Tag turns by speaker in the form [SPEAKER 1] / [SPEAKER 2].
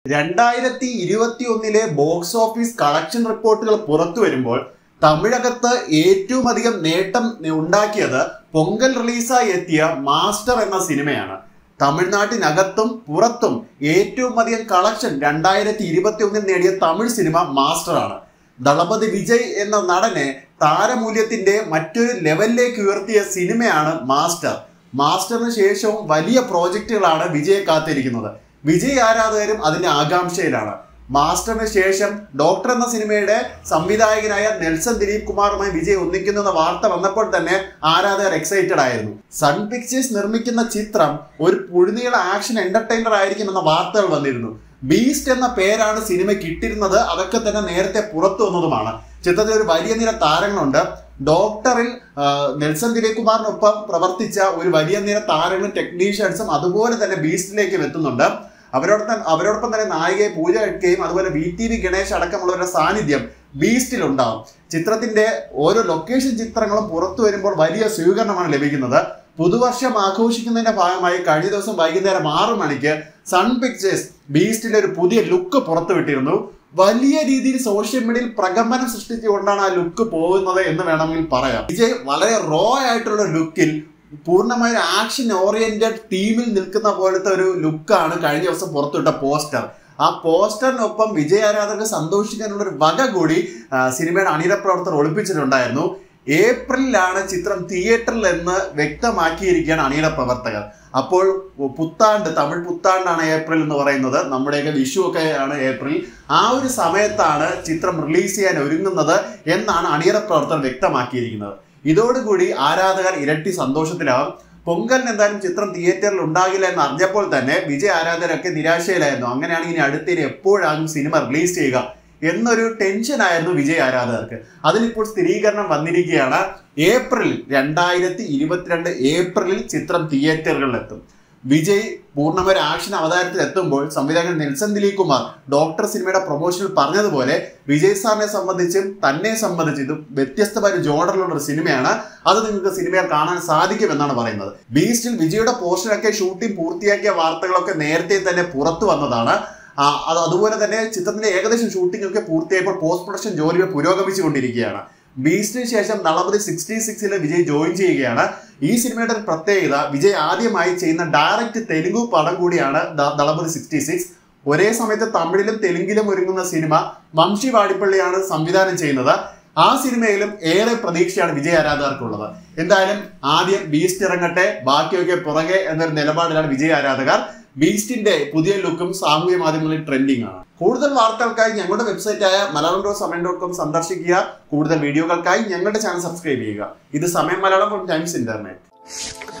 [SPEAKER 1] രണ്ടായിരത്തി ഇരുപത്തി ഒന്നിലെ ബോക്സ് ഓഫീസ് കളക്ഷൻ റിപ്പോർട്ടുകൾ പുറത്തു വരുമ്പോൾ തമിഴകത്ത് ഏറ്റവും അധികം നേട്ടം ഉണ്ടാക്കിയത് പൊങ്കൽ റിലീസായി എത്തിയ മാസ്റ്റർ എന്ന സിനിമയാണ് തമിഴ്നാട്ടിനകത്തും പുറത്തും ഏറ്റവും അധികം കളക്ഷൻ രണ്ടായിരത്തി ഇരുപത്തി ഒന്നിൽ നേടിയ തമിഴ് സിനിമ മാസ്റ്ററാണ് ദളപതി വിജയ് എന്ന നടനെ താരമൂല്യത്തിന്റെ മറ്റൊരു ലെവലിലേക്ക് ഉയർത്തിയ സിനിമയാണ് മാസ്റ്റർ മാസ്റ്ററിന് ശേഷവും വലിയ പ്രോജക്റ്റുകളാണ് വിജയെ കാത്തിരിക്കുന്നത് വിജയ് ആരാധകരും അതിന്റെ ആകാംക്ഷയിലാണ് മാസ്റ്ററിന് ശേഷം ഡോക്ടർ എന്ന സിനിമയുടെ സംവിധായകനായ നെൽസൺ ദിലീപ് കുമാറുമായി വിജയ് ഒന്നിക്കുന്നു എന്ന വാർത്ത വന്നപ്പോൾ തന്നെ ആരാധകർ എക്സൈറ്റഡ് ആയിരുന്നു സൺ പിക്ചേഴ്സ് നിർമ്മിക്കുന്ന ചിത്രം ഒരു പുഴുനീള ആക്ഷൻ എന്റർടൈനർ ആയിരിക്കും എന്ന വാർത്തകൾ വന്നിരുന്നു ബീസ്റ്റ് എന്ന പേരാണ് സിനിമ കിട്ടിയിരുന്നത് അതൊക്കെ തന്നെ നേരത്തെ പുറത്തു വന്നതുമാണ് ചിത്രത്തിൽ ഒരു വലിയ നിര താരങ്ങളുണ്ട് ഡോക്ടറിൽ ആ, നെൽസൺ ദിലീപ് കുമാറിനൊപ്പം പ്രവർത്തിച്ച ഒരു വലിയ നിര താരങ്ങളും ടെക്നീഷ്യൻസും അതുപോലെ തന്നെ ബീസ്റ്റിലേക്കും എത്തുന്നുണ്ട് അവരോടൊപ്പം അവരോടൊപ്പം തന്നെ നായികയെ പൂജ കഴിക്കുകയും അതുപോലെ വി ടി വി ഗണേഷ് അടക്കമുള്ളവരുടെ സാന്നിധ്യം ബീസ്റ്റിൽ ഉണ്ടാവും ചിത്രത്തിന്റെ ഓരോ ലൊക്കേഷൻ ചിത്രങ്ങളും പുറത്തു വരുമ്പോൾ വലിയ സ്വീകരണമാണ് ലഭിക്കുന്നത് പുതുവർഷം ആഘോഷിക്കുന്നതിന്റെ ഭാഗമായി കഴിഞ്ഞ ദിവസം വൈകുന്നേരം ആറു മണിക്ക് സൺ പിക്ചേഴ്സ് ബീസ്റ്റിന്റെ ഒരു പുതിയ ലുക്ക് പുറത്തുവിട്ടിരുന്നു വലിയ രീതിയിൽ സോഷ്യൽ മീഡിയയിൽ പ്രകമ്പനം സൃഷ്ടിച്ചുകൊണ്ടാണ് ആ ലുക്ക് പോകുന്നത് എന്ന് വേണമെങ്കിൽ പറയാം വിജയ് വളരെ റോ ആയിട്ടുള്ള ലുക്കിൽ പൂർണ്ണമായ ഒരു ആക്ഷൻ ഓറിയന്റഡ് ടീമിൽ നിൽക്കുന്ന പോലത്തെ ഒരു ലുക്കാണ് കഴിഞ്ഞ ദിവസം പുറത്തുവിട്ട പോസ്റ്റർ ആ പോസ്റ്ററിനൊപ്പം വിജയ് ആരാധകർക്ക് സന്തോഷിക്കാനുള്ള ഒരു വക കൂടി ആ, സിനിമയുടെ അണിയറ പ്രവർത്തകർ ഒളിപ്പിച്ചിട്ടുണ്ടായിരുന്നു ഏപ്രിലാണ് ചിത്രം തിയേറ്ററിൽ എന്ന് വ്യക്തമാക്കിയിരിക്കുകയാണ് അണിയറ പ്രവർത്തകർ അപ്പോൾ പുത്താണ്ട് തമിഴ് പുത്താണ്ടാണ് ഏപ്രിൽ എന്ന് പറയുന്നത് നമ്മുടെയൊക്കെ വിഷു ഒക്കെ ആണ് ഏപ്രിൽ ആ ഒരു സമയത്താണ് ചിത്രം റിലീസ് ചെയ്യാൻ ഒരുങ്ങുന്നത് എന്നാണ് അണിയറ പ്രവർത്തകർ വ്യക്തമാക്കിയിരിക്കുന്നത് ഇതോടുകൂടി ആരാധകർ ഇരട്ടി സന്തോഷത്തിലാവും പൊങ്കലിന് എന്തായാലും ചിത്രം തിയേറ്ററിൽ ഉണ്ടാകില്ല എന്ന് അറിഞ്ഞപ്പോൾ തന്നെ വിജയ് ആരാധകരൊക്കെ നിരാശയിലായിരുന്നു അങ്ങനെയാണെങ്കിൽ ഇനി അടുത്തിടെ എപ്പോഴാകും സിനിമ റിലീസ് ചെയ്യുക എന്നൊരു ടെൻഷനായിരുന്നു വിജയ് ആരാധകർക്ക് അതിനിപ്പോൾ സ്ഥിരീകരണം വന്നിരിക്കുകയാണ് ഏപ്രിൽ രണ്ടായിരത്തി ഇരുപത്തിരണ്ട് ഏപ്രിലിൽ ചിത്രം തിയേറ്ററുകളിലെത്തും വിജയ് പൂർണ്ണമായ ആക്ഷൻ അവതാരത്തിൽ എത്തുമ്പോൾ സംവിധായകൻ നെൽസൺ ദിലീപ് കുമാർ ഡോക്ടർ സിനിമയുടെ പ്രൊമോഷനിൽ പറഞ്ഞതുപോലെ വിജയ് സാറിനെ സംബന്ധിച്ചും തന്നെ സംബന്ധിച്ചും ഇത് വ്യത്യസ്തമായ ഒരു ജോണറിലുള്ള ഒരു സിനിമയാണ് അത് നിങ്ങൾക്ക് സിനിമയിൽ കാണാൻ സാധിക്കുമെന്നാണ് പറയുന്നത് ബീസ്റ്റിൽ വിജയുടെ പോസ്റ്ററൊക്കെ ഷൂട്ടിംഗ് പൂർത്തിയാക്കിയ വാർത്തകളൊക്കെ നേരത്തെ തന്നെ പുറത്തു വന്നതാണ് ആ, അത് അതുപോലെ തന്നെ ചിത്രത്തിന്റെ ഏകദേശം ഷൂട്ടിംഗ് ഒക്കെ പൂർത്തിയായപ്പോൾ പോസ്റ്റ് പ്രൊഡക്ഷൻ ജോലികൾ പുരോഗമിച്ചുകൊണ്ടിരിക്കുകയാണ് ബീസ്റ്റിന് ശേഷം നളപതി സിക്സ്റ്റി സിക്സിൽ വിജയ് ജോയിൻ ചെയ്യുകയാണ് ഈ സിനിമയുടെ ഒരു പ്രത്യേകത വിജയ് ആദ്യമായി ചെയ്യുന്ന ഡയറക്റ്റ് തെലുഗു പടം കൂടിയാണ് ദ- ദളപതി സിക്സ്റ്റി സിക്സ് ഒരേ സമയത്ത് തമിഴിലും തെലുങ്കിലും ഒരുങ്ങുന്ന സിനിമ വംശി വാടിപ്പള്ളിയാണ് സംവിധാനം ചെയ്യുന്നത് ആ സിനിമയിലും ഏറെ പ്രതീക്ഷയാണ് വിജയ് ആരാധകർക്കുള്ളത് എന്തായാലും ആദ്യം ബീസ്റ്റ് ഇറങ്ങട്ടെ ബാക്കിയൊക്കെ പുറകെ എന്നൊരു നിലപാടിലാണ് വിജയ് ആരാധകർ ബീസ്റ്റിന്റെ പുതിയ ലുക്കും സാമൂഹ്യ മാധ്യമങ്ങളിൽ ട്രെൻഡിംഗ് ആണ് കൂടുതൽ വാർത്തകൾക്കായി ഞങ്ങളുടെ വെബ്സൈറ്റായ Malayalam dot Samayam dot com സന്ദർശിക്കുക കൂടുതൽ വീഡിയോകൾക്കായി ഞങ്ങളുടെ ചാനൽ സബ്സ്ക്രൈബ് ചെയ്യുക ഇത് സമയം മലയാളം ഫ്രം ടൈംസ് ഇന്റർനെറ്റ്